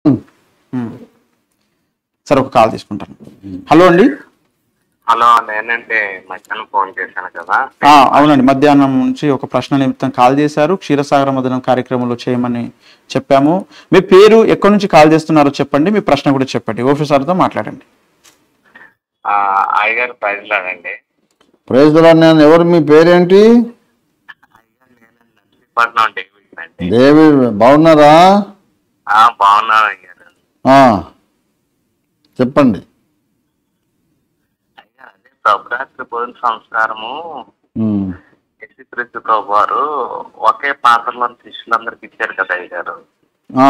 సరే ఒక కాల్ తీసుకుంటాను హలో అండి హలో నేనంటే మధ్యాహ్నం ఫోన్ చేశాను కదా ఆ, అవునండి మధ్యాహ్నం నుంచి ఒక ప్రశ్న నిమిత్తం కాల్ చేశారు క్షీరసాగర మదనం కార్యక్రమంలో చేయమని చెప్పాము మీ పేరు ఎక్కడి నుంచి కాల్ చేస్తున్నారో చెప్పండి మీ ప్రశ్న కూడా చెప్పండి ఆఫీసర్తో మాట్లాడండి ఆ, అయ్యగారు ప్రైజ్లాడండి ప్రైజ్ నేను ఎవరు మీ పేరేంటి పట్నం డేవిడ్ అండి దేవి బాగున్నారా ఆ, బాగున్నాను అయ్యారు ఆ, చెప్పండి అయ్యారు అదే ప్రభురాత్రి భోజన సంస్కారము ఉమ్, యేసుక్రీస్తు ప్రభు వారు ఒకే పాత్రలో శిష్యులందరికి ఇచ్చారు కదా అయ్యారు ఆ,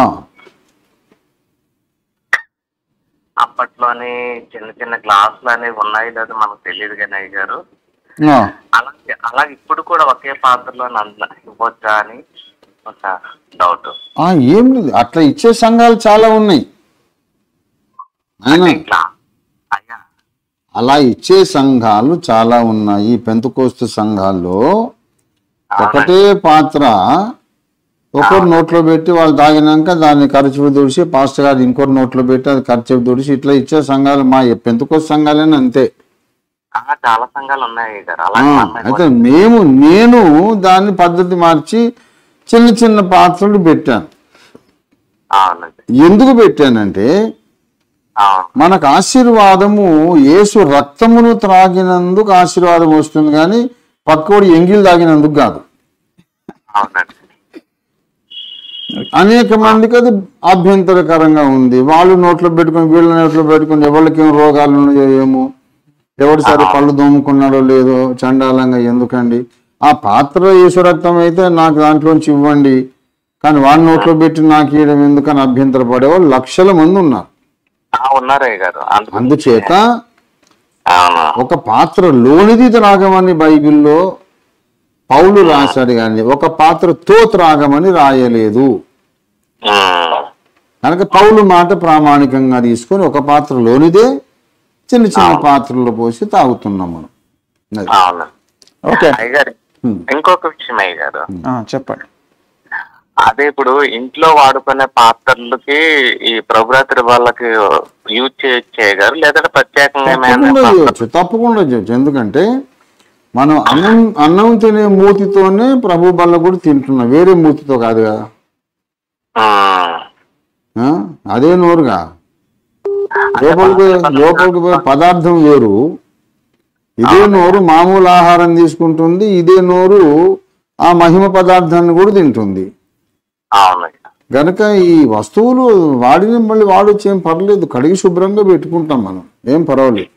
అప్పట్లోని చిన్న చిన్న గ్లాసులు అనేవి ఉన్నాయి లేదో మనకు తెలియదు కానీ అయ్యారు ఆ, అలాగే అలాగే ఇప్పుడు కూడా ఒకే పాత్రలో నన్ను ఇవ్వచ్చా అని ఒక డౌట్ ఆ, ఏం లేదు అట్లా ఇచ్చే సంఘాలు చాలా ఉన్నాయి అయినా ఇట్లా అయ్యా అలా ఇచ్చే సంఘాలు చాలా ఉన్నాయి పెంతకోస్తు సంఘాల్లో ఒకటే పాత్ర ఒకరు నోట్లో పెట్టి వాళ్ళు తాగినాక దాన్ని ఖర్చు తుడిచి పాస్టర్ గారు ఇంకోటి నోట్లో పెట్టి అది ఖర్చు తుడిచి ఇట్లా ఇచ్చే సంఘాలు మా పెంతకోస్తు సంఘాలైనా అంతే ఆ, చాలా సంఘాలు ఉన్నాయి అయ్యారు ఆ, అలాగే మా అమ్మాయి అయితే మేము నేను దాన్ని పద్ధతి మార్చి చిన్న చిన్న పాత్రలు పెట్టాను అవునండి ఎందుకు పెట్టానంటే అవును మనకు ఆశీర్వాదము యేసు రక్తమును త్రాగినందుకు ఆశీర్వాదం వస్తుంది కానీ పక్కోడు ఎంగిల్ తాగినందుకు కాదు అవునండి అనేక మందికి అది అభ్యంతరకరంగా ఉంది వాళ్ళు నోట్లో పెట్టుకొని వీళ్ళ నోట్లో పెట్టుకొని ఎవరికి ఏం రోగాలు ఉన్నాయో ఏమో ఎవడు సరే పళ్ళు దోముకున్నాడో లేదో చండాలంగా ఎందుకండి ఆ పాత్ర యేసు రక్తం అయితే నాకు దాంట్లోంచి ఇవ్వండి కానీ వాళ్ళ నోట్లో పెట్టి నాకు ఇవ్వడం ఎందుకని అభ్యంతర పడేవాళ్ళు లక్షల మంది ఉన్నారు ఆ, ఉన్నారు అయ్య గారు అందుకు అందుచేత అవును ఒక పాత్ర లోనిది త్రాగమని బైబిల్లో పౌలు రాశాడు కానీ ఒక పాత్రతో త్రాగమని రాయలేదు ఉమ్. కనుక పౌలు మాట ప్రామాణికంగా తీసుకొని ఒక పాత్ర లోనిదే చిన్న చిన్న పాత్రల్లో పోసి తాగుతున్నాం మనం అది. అవును ఓకే అయ్యగారు ఇంకొక విషయం అయ్యగారు ఆ, చెప్పండి అదే ఇప్పుడు ఇంట్లో వాడుకునే పాత్రలకి ఈ ప్రభురాత్రి వాళ్ళకి యూజ్ చేయొచ్చు అయ్యగారు లేదంటే ప్రత్యేకంగా ఏమైనా తప్పకుండా పాత్రలు- చేయొచ్చు తప్పకుండా చేయొచ్చు ఎందుకంటే మనం అన్నం అన్నం తినే మూతితోనే ప్రభు బల్ల కూడా తింటున్నాం వేరే మూతితో కాదు కదా ఉమ్. ఆ? అదే నోరుగా లోపలికి లోపలికి పోయే పదార్థం వేరు ఇదే నోరు మామూలు ఆహారం తీసుకుంటుంది ఇదే నోరు ఆ మహిమ పదార్థాన్ని కూడా తింటుంది అవును గనక ఈ వస్తువులు వాడిని మళ్ళీ వాడొచ్చు ఏం పర్లేదు కడిగి శుభ్రంగా పెట్టుకుంటాం మనం ఏం పర్వాలేదు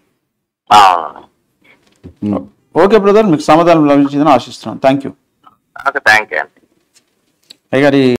అవును ఓకే బ్రదర్ మీకు సమాధానం లభించిందని ఆశిస్తున్నాను thank you okay thank you అండి అయ్యారి